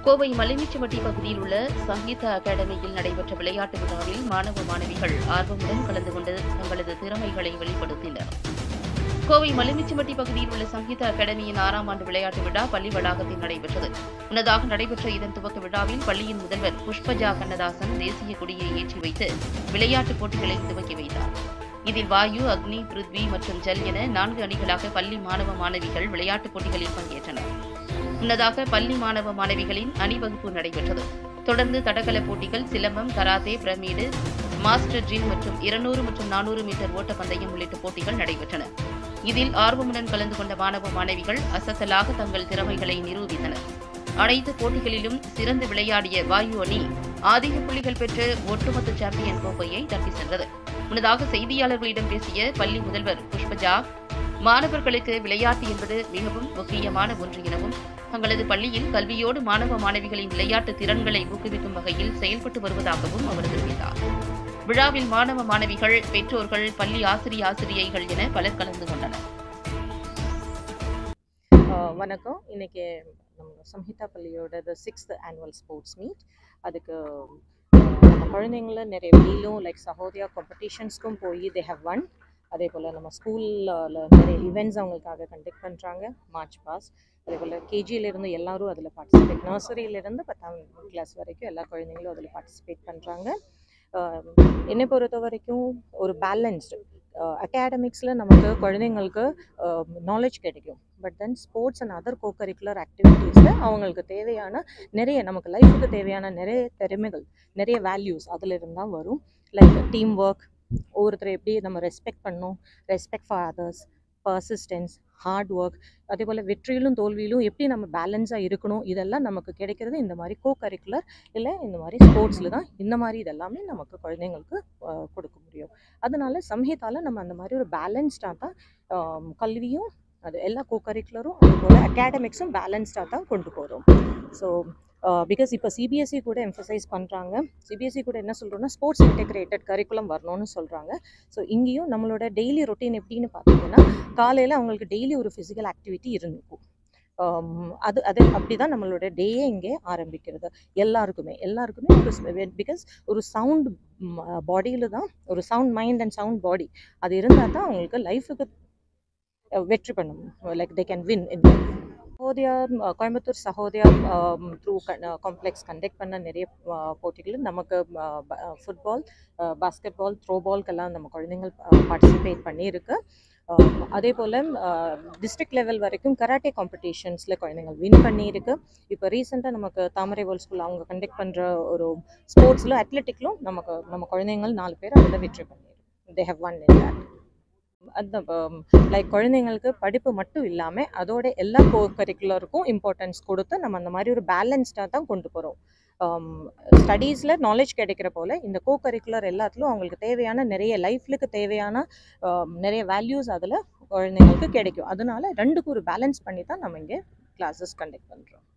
கோவை மலைமிச்சமட்டி பகுதியில் உள்ள சங்கீத அகாடமியில் நடைபெற்ற விளையாட்டு விழாவில் மாணவ மாணவிகள் ஆர்வமுடன் கலந்து கொண்டு தங்களது திறமைகளை வெளிப்படுத்தினர் கோவை மலைமிச்சமட்டி பகுதியில் உள்ள சங்கீத அகாடமியின் ஆறாம் ஆண்டு விளையாட்டு விழா பள்ளி வளாகத்தில் நடைபெற்றது முன்னதாக நடைபெற்ற இதன் துவக்க விழாவில் பள்ளியின் முதல்வர் புஷ்பஜா கண்ணதாசன் தேசிய கொடியை ஏற்றி வைத்து விளையாட்டுப் போட்டிகளை துவக்கி வைத்தார் இதில் வாயு அக்னி பிருத்வி மற்றும் ஜல் என நான்கு அணிகளாக பள்ளி மாணவ மாணவிகள் விளையாட்டுப் போட்டிகளில் பங்கேற்றனர் முன்னதாக பள்ளி மாணவ மாணவிகளின் அணிவகுப்பு நடைபெற்றது தொடர்ந்து தடகள போட்டிகள் silambam karate pyramid master gym மற்றும் இருநூறு மற்றும் நானூறு மீட்டர் ஓட்டப்பந்தயம் உள்ளிட்ட போட்டிகள் நடைபெற்றன இதில் ஆர்வமுடன் கலந்து கொண்ட மாணவ மாணவிகள் அசத்தலாக தங்கள் திறமைகளை நிரூபித்தனர் அனைத்து போட்டிகளிலும் சிறந்து விளையாடிய வாயு அணி அதிக புள்ளிகள் பெற்று ஒட்டுமொத்த சாம்பியன் கோப்பையை தட்டி சென்றது முன்னதாக செய்தியாளர்களிடம் பேசிய பள்ளி முதல்வர் புஷ்பஜா மாணவர்களுக்கு விளையாட்டு என்பது மிகவும் முக்கியமான ஒன்று எனவும் தங்களது பள்ளியில் கல்வியோடு மாணவ மாணவிகளின் விளையாட்டு திறன்களை ஊக்குவிக்கும் வகையில் செயல்பட்டு வருவதாகவும் அவர் தெரிவித்தார் விழாவில் மாணவ மாணவிகள் பெற்றோர்கள் பள்ளி ஆசிரிய ஆசிரியைகள் என பலர் கலந்து கொண்டனர் ஆஹ் வணக்கம் இன்னைக்கு நம்ம சம்ஹிதா பள்ளியோட the sixth annual sports meet அதுக்கு ஆஹ் நம்ம குழந்தைங்கள நிறைய வெளியிலும் லைக் சகோதயா காம்படிஷன்ஸ்க்கும் போய் தே ஹவ் ஒன் அதே போல் நம்ம ஸ்கூலில் நிறைய ஈவெண்ட்ஸ் அவங்களுக்காக கண்டக்ட் பண்ணுறாங்க மார்ச் பாஸ் அதே போல் கேஜியிலேருந்து எல்லாரும் அதில் பார்ட்டிசிபேட் நர்சரியிலேருந்து பத்தாம் கிளாஸ் வரைக்கும் எல்லா குழந்தைங்களும் அதில் பார்ட்டிசிபேட் பண்ணுறாங்க என்னை பொறுத்த வரைக்கும் ஒரு பேலன்ஸ்டு அகாடமிக்ஸில் நமக்கு குழந்தைங்களுக்கு நாலேஜ் கிடைக்கும் but then sports and other co curricular ஆக்டிவிட்டீஸில் அவங்களுக்கு தேவையான நிறைய நமக்கு லைஃபுக்கு தேவையான நிறைய திறமைகள் நிறைய வேல்யூஸ் அதில் இருந்தால் வரும் லைக் டீம் ஒர்க் ஒவ்வொருத்தரை எப்படி நம்ம ரெஸ்பெக்ட் பண்ணணும் respect for others persistence hard work அதே போல் வெற்றியிலும் தோல்வியிலும் எப்படி நம்ம பேலன்ஸாக இருக்கணும் இதெல்லாம் நமக்கு கிடைக்கிறது இந்த மாதிரி கோ கரிக்குலர் இல்லை இந்த மாதிரி ஸ்போர்ட்ஸில் தான் இந்த மாதிரி இதெல்லாமே நமக்கு குழந்தைங்களுக்கு ஆஹ், கொடுக்க முடியும் அதனால சம்ஹிதால நம்ம அந்த மாதிரி ஒரு பேலன்ஸ்டாக தான் ஆம், கல்வியும் அது எல்லா கோ கரிக்குலரும் அதே போல் அகாடமிக்ஸும் பேலன்ஸ்டாக தான் கொண்டு போகிறோம் ஸோ பிகாஸ் இப்போ சிபிஎஸ்சி கூட எம்ஃபசைஸ் பண்ணுறாங்க சிபிஎஸ்சி கூட என்ன சொல்கிறோன்னா ஸ்போர்ட்ஸ் இன்டெகிரேட்டட் கரிக்குலம் வரணும்னு சொல்கிறாங்க ஸோ இங்கேயும் நம்மளோட டெய்லி ரொட்டீன் எப்படின்னு பார்த்தீங்கன்னா காலையில் அவங்களுக்கு டெய்லி ஒரு ஃபிசிக்கல் ஆக்டிவிட்டி இருந்திருக்கும் ஆம், அது அது அப்படி தான் நம்மளோட டேயே இங்கே ஆரம்பிக்கிறது எல்லாருக்குமே எல்லாருக்குமே ஒரு பிகாஸ் ஒரு சவுண்ட் பாடியில் தான் ஒரு sound mind and sound body அது இருந்தால் தான் அவங்களுக்கு லைஃபுக்கு வெற்றி பண்ண like they can win in Sahodaya ah, Coimbatore Sahodaya through complex conduct பண்ண நிறைய அஹ், போட்டிகள் நமக்கு ஃபுட்பால் பாஸ்கெட் பால் த்ரோ பால்க்கெல்லாம் நம்ம குழந்தைங்கள் பார்ட்டிசிபேட் பண்ணியிருக்கு அஹ், அதே போல் டிஸ்ட்ரிக்ட் லெவல் வரைக்கும் கராட்டே காம்படிஷன்ஸில் குழந்தைங்கள் வின் பண்ணியிருக்கு இப்போ ரீசெண்டாக நமக்கு தாமரை வேர்ல்ட் ஸ்கூல் அவங்க கண்டக்ட் பண்ணுற ஒரு ஸ்போர்ட்ஸில் அத்லெட்டிக்லும் நமக்கு நம்ம குழந்தைங்கள் நாலு பேர் அதில் வெற்றி பண்ணியிருக்கு they have won in that அந்த லைக் குழந்தைங்களுக்கு படிப்பு மட்டும் இல்லாமல் அதோட எல்லா கோ கரிக்குலருக்கும் இம்பார்ட்டன்ஸ் கொடுத்து நம்ம அந்த மாதிரி ஒரு பேலன்ஸ்டாக தான் கொண்டு போகிறோம் ஸ்டடீஸில் நாலேஜ் கிடைக்கிற போல் இந்த கோ கரிக்குலர் எல்லாத்துலையும் அவங்களுக்கு தேவையான நிறைய லைஃப்லுக்கு தேவையான ஆம், நிறைய வேல்யூஸ் அதில் குழந்தைங்களுக்கு கிடைக்கும் அதனால ரெண்டுக்கும் ஒரு பேலன்ஸ் பண்ணி தான் நம்ம இங்கே கிளாஸஸ் கண்டக்ட் பண்ணுறோம்